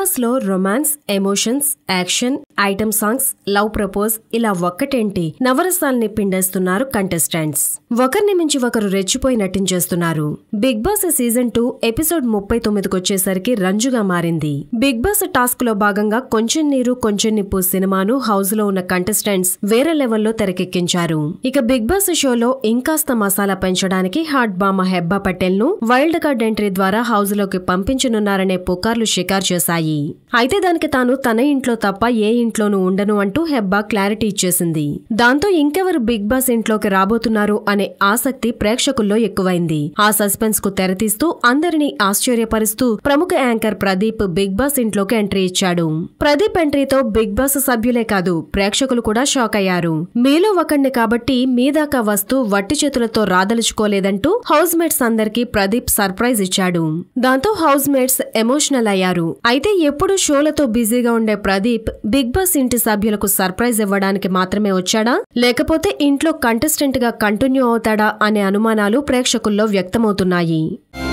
boss లో romance emotions action item songs love propose ఇలా ఒక్కటేంటి నవరసాల్ని పిండేస్తున్నారు కంటెస్టెంట్స్ ఒకరిని మించి ఒకరు రెచ్చిపోయి నటించేస్తున్నారు Bigg Boss season two episode ముప్పై తొమ్మిదికి వచ్చేసరికి రంజుగా మారింది బిగ్ బాస్ టాస్క్ లో భాగంగా కొంచెం నీరు కొంచెం నిప్పు సినిమాను హౌస్ లో ఉన్న కంటెస్టెంట్స్ వేరే లెవెల్లో తెరకెక్కించారు ఇక బిగ్ బాస్ షోలో ఇంకాస్త మసాలా పెంచడానికి హాట్ బామ హెబ్బా పటేల్ ను వైల్డ్ కార్డ్ ఎంట్రీ ద్వారా హౌస్ లోకి పంపించనున్నారనే పుకార్లు షికారు చేశాయి అయితే దానికి తాను తన ఇంట్లో తప్ప ఏ ఇంట్లోనూ ఉండను అంటూ హెబ్బా క్లారిటీ ఇచ్చేసింది దాంతో ఇంకెవరు బిగ్ బాస్ ఇంట్లోకి రాబోతున్నారు అనే ఆసక్తి ప్రేక్షకుల్లో ఎక్కువైంది ఆ సస్పెన్స్ కు తెరతీస్తూ అందరినీ ఆశ్చర్యపరుస్తూ ప్రముఖ యాంకర్ ప్రదీప్ బిగ్ బాస్ ఇంట్లోకి ఎంట్రీ ఇచ్చాడు ప్రదీప్ ఎంట్రీతో బిగ్ బాస్ సభ్యులే కాదు ప్రేక్షకులు కూడా షాక్ అయ్యారు మీలో ఒకణ్ణి కాబట్టి మీదాకా వస్తూ వట్టి చేతులతో రాదలుచుకోలేదంటూ హౌస్ మేట్స్ అందరికీ ప్రదీప్ సర్ప్రైజ్ ఇచ్చాడు దాంతో హౌస్ మేట్స్ ఎమోషనల్ అయ్యారు అయితే ఎప్పుడు షోలతో బిజీగా ఉండే ప్రదీప్ బిగ్ బాస్ ఇంటి సభ్యులకు సర్ప్రైజ్ ఇవ్వడానికి మాత్రమే వచ్చాడా లేకపోతే ఇంట్లో కంటెస్టెంట్ గా కంటిన్యూ అవుతాడా అనే అనుమానాలు ప్రేక్షకుల్లో వ్యక్తమవుతున్నాయి